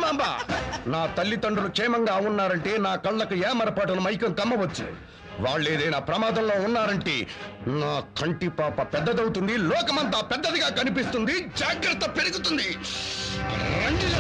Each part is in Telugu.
జగదాంబ నా తల్లిదండ్రులు క్షేమంగా ఉన్నారంటే నా కళ్ళకు ఏమరపాటును మైకం కమ్మవచ్చు వాళ్ళు ఏదైనా ప్రమాదంలో ఉన్నారంటే నా కంటి పాప పెద్దదవుతుంది లోకమంతా పెద్దదిగా కనిపిస్తుంది జాగ్రత్త పెరుగుతుంది రండి.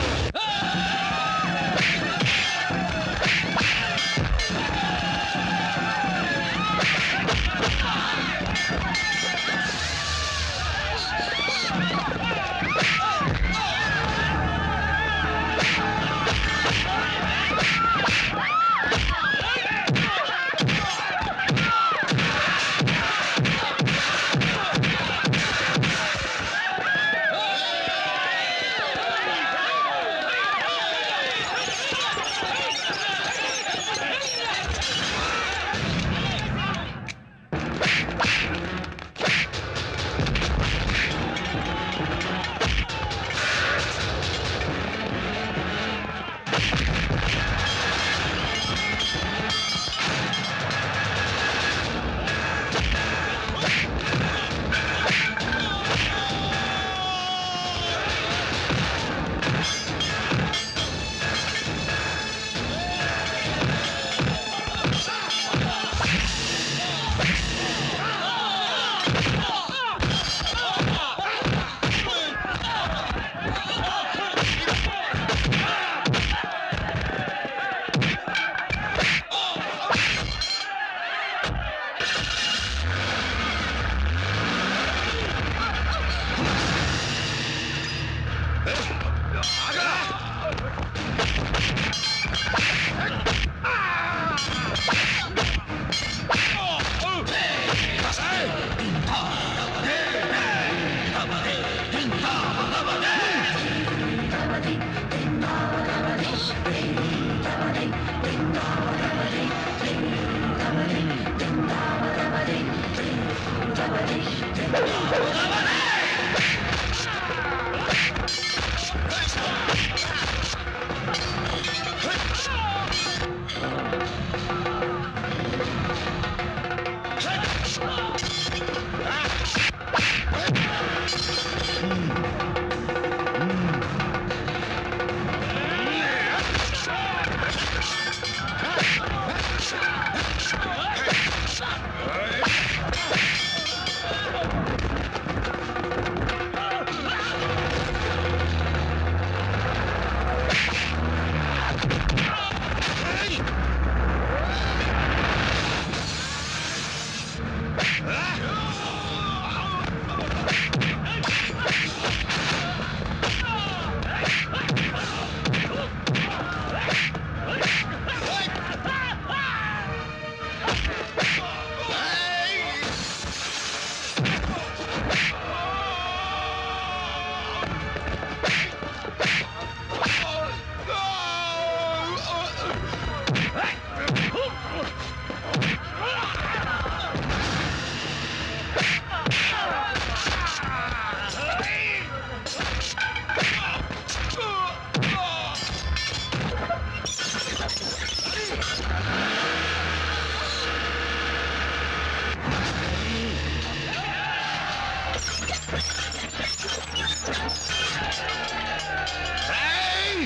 ఏయ్!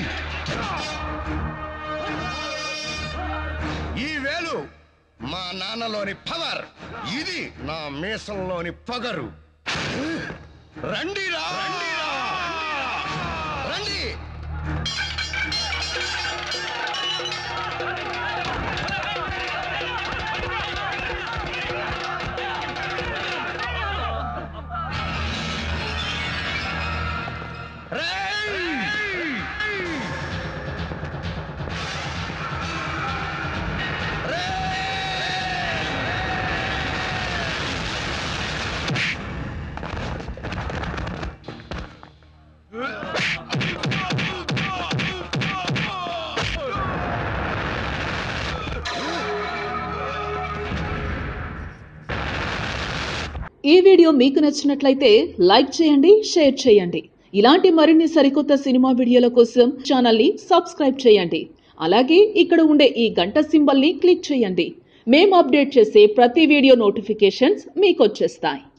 ఈ వేలు మా నాన్నలోని పవర్ ఇది నా మీసంలోని పొగరు రండిరా రండిరా రండి ఈ వీడియో మీకు నచ్చినట్లయితే లైక్ చేయండి షేర్ చేయండి ఇలాంటి మరిన్ని సరికొత్త సినిమా వీడియోల కోసం ఛానల్ని సబ్స్క్రైబ్ చేయండి అలాగే ఇక్కడ ఉండే ఈ గంట సింబల్ని క్లిక్ చేయండి మేము అప్డేట్ చేసే ప్రతి వీడియో నోటిఫికేషన్స్ మీకు వచ్చేస్తాయి